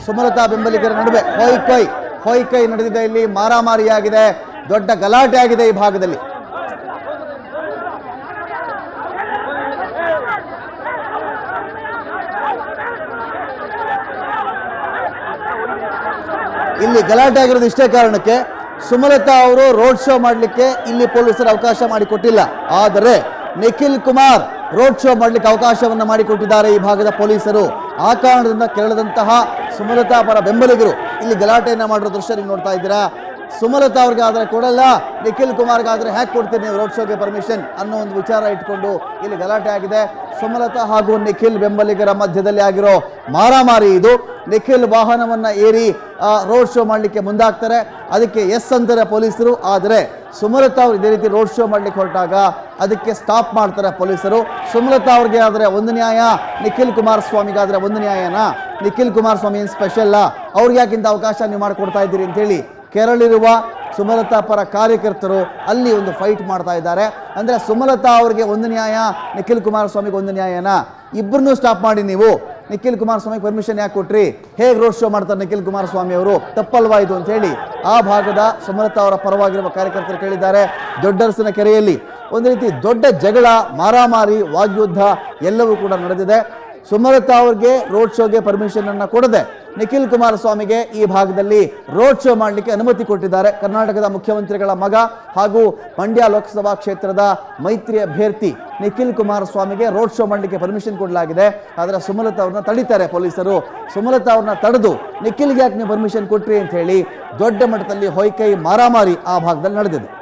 ಸುಮಲತಾ ಬೆಂಬಲಿಗರ ನಡುವೆ ಹೊಯ್ಕೈ ಹೊಯ್ಕೈ ನಡೆದಿದೆ ಇಲ್ಲಿ ಮಾರಾಮಾರಿಯಾಗಿದೆ ದೊಡ್ಡ ಗಲಾಟೆ ಆಗಿದೆ ಈ ಭಾಗದಲ್ಲಿ ಇಲ್ಲಿ ಗಲಾಟೆ ಆಗಿರೋದು ಇಷ್ಟೇ ಕಾರಣಕ್ಕೆ ಸುಮಲತಾ ಅವರು ರೋಡ್ ಶೋ ಮಾಡಲಿಕ್ಕೆ ಇಲ್ಲಿ ಪೊಲೀಸರು ಅವಕಾಶ ಮಾಡಿಕೊಟ್ಟಿಲ್ಲ ಆದರೆ ನಿಖಿಲ್ ಕುಮಾರ್ ರೋಡ್ ಶೋ ಮಾಡಲಿಕ್ಕೆ ಅವಕಾಶವನ್ನು ಮಾಡಿಕೊಟ್ಟಿದ್ದಾರೆ ಈ ಭಾಗದ ಪೊಲೀಸರು ಆ ಕಾರಣದಿಂದ ಕೆರಳದಂತಹ ಸುಮಲತಾ ಪರ ಬೆಂಬಲಿಗರು ಇಲ್ಲಿ ಗಲಾಟೆಯನ್ನ ಮಾಡಿರೋ ದೃಶ್ಯ ನೀವು ನೋಡ್ತಾ ಇದ್ದೀರಾ ಸುಮಲತಾ ಅವ್ರಿಗೆ ಆದರೆ ಕೊಡಲ್ಲ ನಿಖಿಲ್ ಕುಮಾರ್ಗಾದ್ರೆ ಹ್ಯಾಕ್ ಕೊಡ್ತೀನಿ ನೀವು ರೋಡ್ ಶೋಗೆ ಪರ್ಮಿಷನ್ ಅನ್ನೋ ಒಂದು ವಿಚಾರ ಇಟ್ಕೊಂಡು ಇಲ್ಲಿ ಗಲಾಟೆ ಆಗಿದೆ ಸುಮಲತಾ ಹಾಗೂ ನಿಖಿಲ್ ಬೆಂಬಲಿಗರ ಮಧ್ಯದಲ್ಲಿ ಆಗಿರೋ ಮಾರಾಮಾರಿ ಇದು ನಿಖಿಲ್ ವಾಹನವನ್ನ ಏರಿ ಆ, ರೋಡ್ ಶೋ ಮಾಡಲಿಕ್ಕೆ ಮುಂದಾಗ್ತಾರೆ ಅದಕ್ಕೆ ಎಸ್ ಅಂತಾರೆ ಪೊಲೀಸರು ಆದರೆ ಸುಮಲತಾ ಅವರು ಇದೇ ರೀತಿ ರೋಡ್ ಶೋ ಮಾಡ್ಲಿಕ್ಕೆ ಹೊರಟಾಗ ಅದಕ್ಕೆ ಸ್ಟಾಪ್ ಮಾಡ್ತಾರೆ ಪೊಲೀಸರು ಸುಮಲತಾ ಅವ್ರಿಗೆ ಆದರೆ ಒಂದು ನ್ಯಾಯ ನಿಖಿಲ್ ಕುಮಾರಸ್ವಾಮಿಗಾದ್ರೆ ಒಂದು ನ್ಯಾಯನಾ ನಿಖಿಲ್ ಕುಮಾರಸ್ವಾಮಿ ಏನು ಸ್ಪೆಷಲ್ಲ ಅವ್ರಿಗೆ ಯಾಕಿಂತ ಅವಕಾಶ ನೀವು ಮಾಡಿಕೊಡ್ತಾ ಇದ್ದೀರಿ ಅಂತೇಳಿ ಕೆರಳಿರುವ ಸುಮಲತಾ ಪರ ಕಾರ್ಯಕರ್ತರು ಅಲ್ಲಿ ಒಂದು ಫೈಟ್ ಮಾಡ್ತಾ ಇದ್ದಾರೆ ಅಂದ್ರೆ ಸುಮಲತಾ ಅವರಿಗೆ ಒಂದು ನ್ಯಾಯ ನಿಖಿಲ್ ಕುಮಾರಸ್ವಾಮಿಗೆ ಒಂದು ನ್ಯಾಯನ ಇಬ್ಬರನ್ನೂ ಸ್ಟಾಪ್ ಮಾಡಿ ನೀವು ನಿಖಿಲ್ ಕುಮಾರಸ್ವಾಮಿಗೆ ಪರ್ಮಿಷನ್ ಯಾಕೆ ಕೊಟ್ರಿ ಹೇಗೆ ರೋಡ್ ಶೋ ಮಾಡ್ತಾರೆ ನಿಖಿಲ್ ಕುಮಾರಸ್ವಾಮಿ ಅವರು ತಪ್ಪಲ್ವಾ ಇದು ಅಂತ ಹೇಳಿ ಆ ಭಾಗದ ಸುಮಲತಾ ಅವರ ಪರವಾಗಿರುವ ಕಾರ್ಯಕರ್ತರು ಕೇಳಿದ್ದಾರೆ ದೊಡ್ಡರಸಿನ ಕೆರೆಯಲ್ಲಿ ಒಂದು ರೀತಿ ದೊಡ್ಡ ಜಗಳ ಮಾರಾಮಾರಿ ವಾಗ್ಯುದ್ಧ ಎಲ್ಲವೂ ಕೂಡ ನಡೆದಿದೆ ಸುಮಲತಾ ಅವ್ರಿಗೆ ರೋಡ್ ಶೋಗೆ ಪರ್ಮಿಷನ್ ಅನ್ನ ಕೊಡದೆ ನಿಖಿಲ್ ಕುಮಾರಸ್ವಾಮಿಗೆ ಈ ಭಾಗದಲ್ಲಿ ರೋಡ್ ಶೋ ಮಾಡಲಿಕ್ಕೆ ಅನುಮತಿ ಕೊಟ್ಟಿದ್ದಾರೆ ಕರ್ನಾಟಕದ ಮುಖ್ಯಮಂತ್ರಿಗಳ ಮಗ ಹಾಗೂ ಮಂಡ್ಯ ಲೋಕಸಭಾ ಕ್ಷೇತ್ರದ ಮೈತ್ರಿ ಅಭ್ಯರ್ಥಿ ನಿಖಿಲ್ ಕುಮಾರಸ್ವಾಮಿಗೆ ರೋಡ್ ಶೋ ಮಾಡಲಿಕ್ಕೆ ಪರ್ಮಿಷನ್ ಕೊಡಲಾಗಿದೆ ಆದರೆ ಸುಮಲತಾ ಅವ್ರನ್ನ ತಡೀತಾರೆ ಪೊಲೀಸರು ಸುಮಲತಾ ಅವ್ರನ್ನ ತಡೆದು ನಿಖಿಲ್ಗೆ ಯಾಕೆ ನೀವು ಪರ್ಮಿಷನ್ ಕೊಟ್ರಿ ಅಂತ ಹೇಳಿ ದೊಡ್ಡ ಮಟ್ಟದಲ್ಲಿ ಹೊಯ್ಕೈ ಮಾರಾಮಾರಿ ಆ ಭಾಗದಲ್ಲಿ ನಡೆದಿದೆ